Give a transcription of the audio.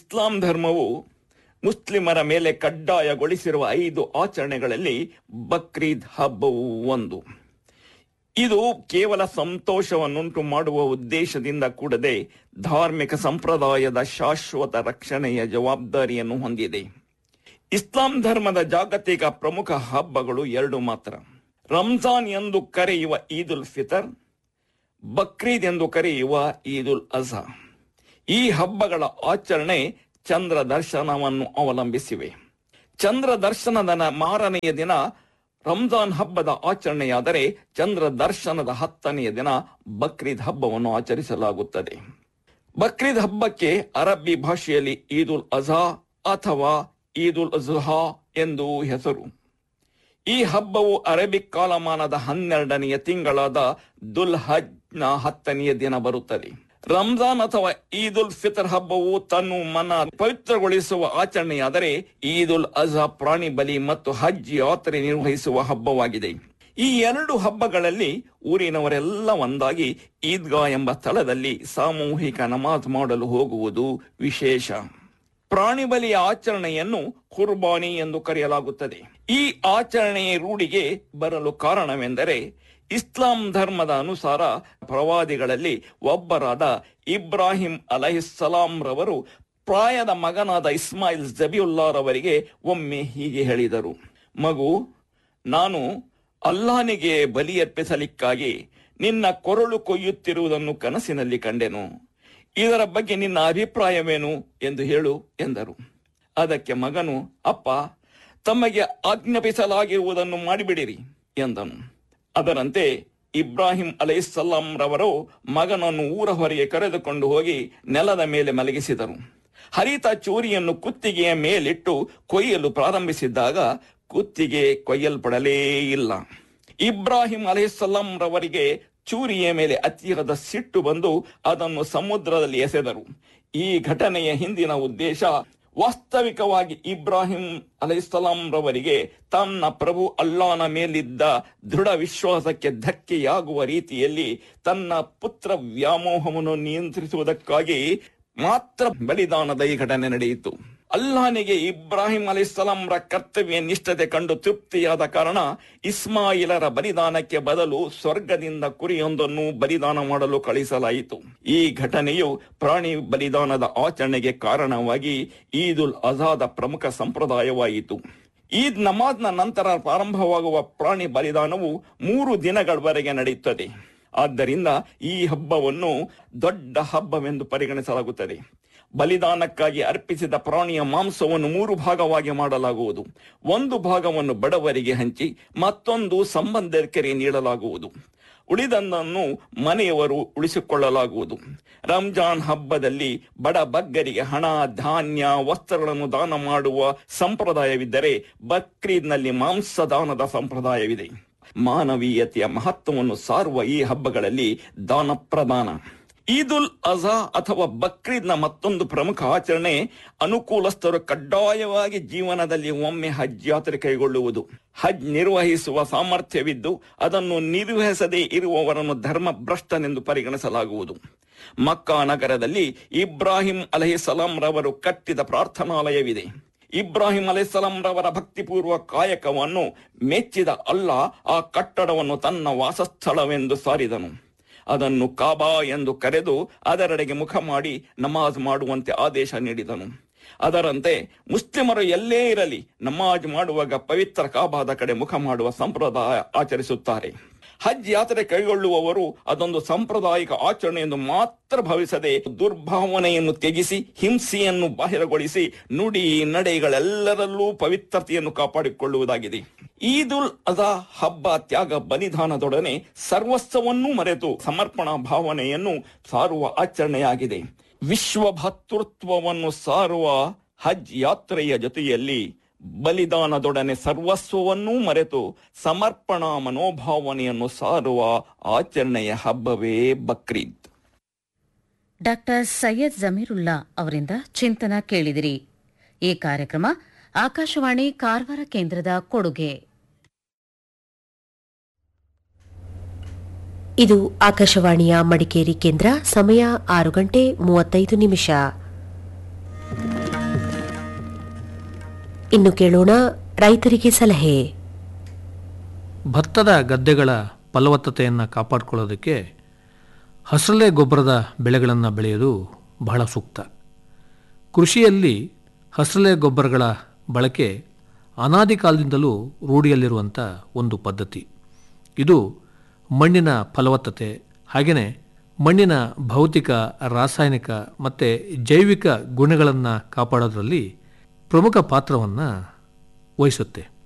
ಇಸ್ಲಾಂ ಧರ್ಮವು ಮುಸ್ಲಿಮರ ಮೇಲೆ ಕಡ್ಡಾಯಗೊಳಿಸಿರುವ ಐದು ಆಚರಣೆಗಳಲ್ಲಿ ಬಕ್ರೀದ್ ಹಬ್ಬವು ಒಂದು ಇದು ಕೇವಲ ಸಂತೋಷವನ್ನುಂಟು ಮಾಡುವ ಉದ್ದೇಶದಿಂದ ಕೂಡದೆ ಧಾರ್ಮಿಕ ಸಂಪ್ರದಾಯದ ಶಾಶ್ವತ ರಕ್ಷಣೆಯ ಜವಾಬ್ದಾರಿಯನ್ನು ಹೊಂದಿದೆ ಇಸ್ಲಾಂ ಧರ್ಮದ ಜಾಗತಿಕ ಪ್ರಮುಖ ಹಬ್ಬಗಳು ಎರಡು ಮಾತ್ರ ರಂಜಾನ್ ಎಂದು ಕರೆಯುವ ಈದ್ ಉಲ್ ಫಿತರ್ ಬಕ್ರೀದ್ ಎಂದು ಕರೆಯುವ ಈದ್ ಉಲ್ ಅಜಾ ಈ ಹಬ್ಬಗಳ ಆಚರಣೆ ಚಂದ್ರ ದರ್ಶನವನ್ನು ಅವಲಂಬಿಸಿವೆ ಚಂದ್ರ ದರ್ಶನದ ನ- ಮಾರನೆಯ ದಿನ ರಂಜಾನ್ ಹಬ್ಬದ ಆಚರಣೆಯಾದರೆ ಚಂದ್ರ ದರ್ಶನದ ಹತ್ತನೆಯ ದಿನ ಬಕ್ರೀದ್ ಹಬ್ಬವನ್ನು ಆಚರಿಸಲಾಗುತ್ತದೆ ಬಕ್ರೀದ್ ಹಬ್ಬಕ್ಕೆ ಅರಬ್ಬಿ ಭಾಷೆಯಲ್ಲಿ ಈದ್ ಉಲ್ ಅಜಾ ಅಥವಾ ಈದ್ ಉಲ್ ಅಜುಹಾ ಎಂದು ಹೆಸರು ಈ ಹಬ್ಬವು ಅರೇಬಿಕ್ ಕಾಲಮಾನದ ಹನ್ನೆರಡನೆಯ ತಿಂಗಳಾದ ದುಲ್ ಹಜ್ನ ಹತ್ತನೆಯ ದಿನ ಬರುತ್ತದೆ ರಂಜಾನ್ ಅಥವಾ ಈದ್ ಉಲ್ ಫಿತರ್ ಹಬ್ಬವು ತನ್ನ ಮನ ಪವಿತ್ರಗೊಳಿಸುವ ಆಚರಣೆಯಾದರೆ ಈದ್ ಉಲ್ ಅಜಾ ಪ್ರಾಣಿ ಬಲಿ ಮತ್ತು ಹಜ್ ಯಾತ್ರೆ ನಿರ್ವಹಿಸುವ ಹಬ್ಬವಾಗಿದೆ ಈ ಎರಡು ಹಬ್ಬಗಳಲ್ಲಿ ಊರಿನವರೆಲ್ಲ ಒಂದಾಗಿ ಈದ್ಗಾ ಎಂಬ ಸ್ಥಳದಲ್ಲಿ ಸಾಮೂಹಿಕ ನಮಾಜ್ ಮಾಡಲು ಹೋಗುವುದು ವಿಶೇಷ ಪ್ರಾಣಿ ಬಲಿಯ ಆಚರಣೆಯನ್ನು ಕುರ್ಬಾನಿ ಎಂದು ಕರೆಯಲಾಗುತ್ತದೆ ಈ ಆಚರಣೆಯ ರೂಢಿಗೆ ಬರಲು ಕಾರಣವೆಂದರೆ ಇಸ್ಲಾಂ ಧರ್ಮದ ಅನುಸಾರ ಪ್ರವಾದಿಗಳಲ್ಲಿ ಒಬ್ಬರಾದ ಇಬ್ರಾಹಿಂ ಅಲಹಿಸ್ಸಲಾಂ ರವರು ಪ್ರಾಯದ ಮಗನಾದ ಇಸ್ಮಾಯಿಲ್ ಜಬಿಯುಲ್ಲಾರವರಿಗೆ ಒಮ್ಮೆ ಹೀಗೆ ಹೇಳಿದರು ಮಗು ನಾನು ಅಲ್ಲಾನಿಗೆ ಬಲಿಯರ್ಪಿಸಲಿಕ್ಕಾಗಿ ನಿನ್ನ ಕೊರಳು ಕೊಯ್ಯುತ್ತಿರುವುದನ್ನು ಕನಸಿನಲ್ಲಿ ಕಂಡೆನು ಇದರ ಬಗ್ಗೆ ನಿನ್ನ ಅಭಿಪ್ರಾಯವೇನು ಎಂದು ಹೇಳು ಎಂದರು ಅದಕ್ಕೆ ಮಗನು ಅಪ್ಪ ತಮಗೆ ಆಜ್ಞಾಪಿಸಲಾಗಿರುವುದನ್ನು ಮಾಡಿಬಿಡಿರಿ ಎಂದನು ಅದರಂತೆ ಇಬ್ರಾಹಿಂ ಅಲೈಸಲ್ಲಾಂ ರವರು ಮಗನನ್ನು ಊರ ಹೊರಗೆ ಕರೆದುಕೊಂಡು ಹೋಗಿ ನೆಲದ ಮೇಲೆ ಮಲಗಿಸಿದರು ಹರಿತ ಚೂರಿಯನ್ನು ಕುತ್ತಿಗೆಯ ಮೇಲಿಟ್ಟು ಕೊಯ್ಯಲು ಪ್ರಾರಂಭಿಸಿದ್ದಾಗ ಕುತ್ತಿಗೆ ಕೊಯ್ಯಲ್ಪಡಲೇ ಇಲ್ಲ ಇಬ್ರಾಹಿಂ ಅಲೈಸಲ್ಲಾಂ ರವರಿಗೆ ಚೂರಿಯ ಮೇಲೆ ಅತಿಯಾದ ಸಿಟ್ಟು ಬಂದು ಅದನ್ನು ಸಮುದ್ರದಲ್ಲಿ ಎಸೆದರು ಈ ಘಟನೆಯ ಹಿಂದಿನ ಉದ್ದೇಶ ವಾಸ್ತವಿಕವಾಗಿ ಇಬ್ರಾಹಿಂ ಅಲೈಸಲಾಂ ರವರಿಗೆ ತನ್ನ ಪ್ರಭು ಅಲ್ಲಾನ ಮೇಲಿದ್ದ ದೃಢ ವಿಶ್ವಾಸಕ್ಕೆ ಧಕ್ಕೆಯಾಗುವ ರೀತಿಯಲ್ಲಿ ತನ್ನ ಪುತ್ರ ವ್ಯಾಮೋಹವನ್ನು ನಿಯಂತ್ರಿಸುವುದಕ್ಕಾಗಿ ಮಾತ್ರ ಬಲಿದಾನದ ಈ ಘಟನೆ ನಡೆಯಿತು ಅಲ್ಲಾನಿಗೆ ಇಬ್ರಾಹಿಂ ಅಲಿಸ್ಲಾಂರ ಕರ್ತವ್ಯ ನಿಷ್ಠತೆ ಕಂಡು ತೃಪ್ತಿಯಾದ ಕಾರಣ ಇಸ್ಮಾಯಿಲರ ಬಲಿದಾನಕ್ಕೆ ಬದಲು ಸ್ವರ್ಗದಿಂದ ಕುರಿಯೊಂದನ್ನು ಬಲಿದಾನ ಮಾಡಲು ಕಳಿಸಲಾಯಿತು ಈ ಘಟನೆಯು ಪ್ರಾಣಿ ಬಲಿದಾನದ ಆಚರಣೆಗೆ ಕಾರಣವಾಗಿ ಈದ್ ಉಲ್ ಅಜಾದ ಪ್ರಮುಖ ಸಂಪ್ರದಾಯವಾಯಿತು ಈದ್ ನಮಾಜ್ನ ನಂತರ ಪ್ರಾರಂಭವಾಗುವ ಪ್ರಾಣಿ ಬಲಿದಾನವು ಮೂರು ದಿನಗಳವರೆಗೆ ನಡೆಯುತ್ತದೆ ಆದ್ದರಿಂದ ಈ ಹಬ್ಬವನ್ನು ದೊಡ್ಡ ಹಬ್ಬವೆಂದು ಪರಿಗಣಿಸಲಾಗುತ್ತದೆ ಬಲಿದಾನಕ್ಕಾಗಿ ಅರ್ಪಿಸಿದ ಪ್ರಾಣಿಯ ಮಾಂಸವನ್ನು ಮೂರು ಭಾಗವಾಗಿ ಮಾಡಲಾಗುವುದು ಒಂದು ಭಾಗವನ್ನು ಬಡವರಿಗೆ ಹಂಚಿ ಮತ್ತೊಂದು ಸಂಬಂಧಿಕರಿಗೆ ನೀಡಲಾಗುವುದು ಉಳಿದನ್ನು ಮನೆಯವರು ಉಳಿಸಿಕೊಳ್ಳಲಾಗುವುದು ರಂಜಾನ್ ಹಬ್ಬದಲ್ಲಿ ಬಡ ಬಗ್ಗರಿಗೆ ಹಣ ಧಾನ್ಯ ವಸ್ತ್ರಗಳನ್ನು ದಾನ ಮಾಡುವ ಸಂಪ್ರದಾಯವಿದ್ದರೆ ಬಕ್ರೀದ್ನಲ್ಲಿ ಮಾಂಸ ದಾನದ ಸಂಪ್ರದಾಯವಿದೆ ಮಾನವೀಯತೆಯ ಮಹತ್ವವನ್ನು ಸಾರುವ ಈ ಹಬ್ಬಗಳಲ್ಲಿ ದಾನ ಪ್ರದಾನ ಈದ್ ಉಲ್ ಅಜಾ ಅಥವಾ ಬಕ್ರೀದ್ನ ಮತ್ತೊಂದು ಪ್ರಮುಖ ಆಚರಣೆ ಅನುಕೂಲಸ್ಥರು ಕಡ್ಡಾಯವಾಗಿ ಜೀವನದಲ್ಲಿ ಒಮ್ಮೆ ಹಜ್ ಯಾತ್ರೆ ಕೈಗೊಳ್ಳುವುದು ಹಜ್ ನಿರ್ವಹಿಸುವ ಸಾಮರ್ಥ್ಯವಿದ್ದು ಅದನ್ನು ನಿರ್ವಹಿಸದೇ ಇರುವವರನ್ನು ಧರ್ಮ ಭ್ರಷ್ಟನೆಂದು ಪರಿಗಣಿಸಲಾಗುವುದು ಮಕ್ಕಾ ನಗರದಲ್ಲಿ ಇಬ್ರಾಹಿಂ ಅಲಹಿಸಲಾಂ ರವರು ಕಟ್ಟಿದ ಪ್ರಾರ್ಥನಾಲಯವಿದೆ ಇಬ್ರಾಹಿಂ ಅಲೈಹಿಸ್ಸಲಾಂ ರವರ ಭಕ್ತಿಪೂರ್ವ ಕಾಯಕವನ್ನು ಮೆಚ್ಚಿದ ಅಲ್ಲ ಆ ಕಟ್ಟಡವನ್ನು ತನ್ನ ವಾಸಸ್ಥಳವೆಂದು ಸಾರಿದನು ಅದನ್ನು ಕಾಬಾ ಎಂದು ಕರೆದು ಅದರೆಡೆಗೆ ಮುಖ ಮಾಡಿ ನಮಾಜ್ ಮಾಡುವಂತೆ ಆದೇಶ ನೀಡಿದನು ಅದರಂತೆ ಮುಸ್ಲಿಮರು ಎಲ್ಲೇ ಇರಲಿ ನಮಾಜ್ ಮಾಡುವಾಗ ಪವಿತ್ರ ಕಾಬಾದ ಕಡೆ ಮುಖ ಮಾಡುವ ಸಂಪ್ರದಾಯ ಆಚರಿಸುತ್ತಾರೆ ಹಜ್ ಯಾತ್ರೆ ಕೈಗೊಳ್ಳುವವರು ಅದೊಂದು ಸಾಂಪ್ರದಾಯಿಕ ಆಚರಣೆ ಎಂದು ಮಾತ್ರ ಭಾವಿಸದೆ ದುರ್ಭಾವನೆಯನ್ನು ತ್ಯಜಿಸಿ ಹಿಂಸೆಯನ್ನು ಬಾಹಿರಗೊಳಿಸಿ ನುಡಿ ನಡೆಗಳೆಲ್ಲರಲ್ಲೂ ಪವಿತ್ರತೆಯನ್ನು ಕಾಪಾಡಿಕೊಳ್ಳುವುದಾಗಿದೆ ಈದ್ ಉಲ್ ಅಜಾ ಹಬ್ಬ ತ್ಯಾಗ ಬಲಿದಾನದೊಡನೆ ಸರ್ವಸ್ವವನ್ನೂ ಮರೆತು ಸಮರ್ಪಣಾ ಭಾವನೆಯನ್ನು ಸಾರುವ ಆಚರಣೆಯಾಗಿದೆ ವಿಶ್ವ ಭಾತೃತ್ವವನ್ನು ಸಾರುವ ಹಜ್ ಯಾತ್ರೆಯ ಜೊತೆಯಲ್ಲಿ ಬಲಿದಾನದೊಡನೆ ಸರ್ವಸ್ವವನ್ನೂ ಮರೆತು ಸಮರ್ಪಣಾ ಮನೋಭಾವನೆಯನ್ನು ಸಾರುವ ಆಚರಣೆಯ ಹಬ್ಬವೇ ಬಕ್ರೀದ್ ಡಾಕ್ಟರ್ ಸೈಯದ್ ಜಮೀರುಲ್ಲಾ ಅವರಿಂದ ಚಿಂತನ ಕೇಳಿದಿರಿ ಈ ಕಾರ್ಯಕ್ರಮ ಆಕಾಶವಾಣಿ ಕಾರವಾರ ಕೇಂದ್ರದ ಕೊಡುಗೆ ಇದು ಆಕಾಶವಾಣಿಯ ಮಡಿಕೇರಿ ಕೇಂದ್ರ ಸಮಯ ಆರು ಗಂಟೆ ಮೂವತ್ತೈದು ನಿಮಿಷ ಇನ್ನು ಕೇಳೋಣ ರೈತರಿಗೆ ಸಲಹೆ ಭತ್ತದ ಗದ್ದೆಗಳ ಫಲವತ್ತತೆಯನ್ನು ಕಾಪಾಡಿಕೊಳ್ಳೋದಕ್ಕೆ ಹಸರಲೆ ಗೊಬ್ಬರದ ಬೆಳೆಗಳನ್ನು ಬೆಳೆಯೋದು ಬಹಳ ಸೂಕ್ತ ಕೃಷಿಯಲ್ಲಿ ಹಸರಲೆ ಗೊಬ್ಬರಗಳ ಬಳಕೆ ಅನಾದಿ ಕಾಲದಿಂದಲೂ ರೂಢಿಯಲ್ಲಿರುವಂಥ ಒಂದು ಪದ್ಧತಿ ಇದು ಮಣ್ಣಿನ ಫಲವತ್ತತೆ ಹಾಗೆಯೇ ಮಣ್ಣಿನ ಭೌತಿಕ ರಾಸಾಯನಿಕ ಮತ್ತು ಜೈವಿಕ ಗುಣಗಳನ್ನು ಕಾಪಾಡೋದ್ರಲ್ಲಿ ಪ್ರಮುಖ ಪಾತ್ರವನ್ನು ವಹಿಸುತ್ತೆ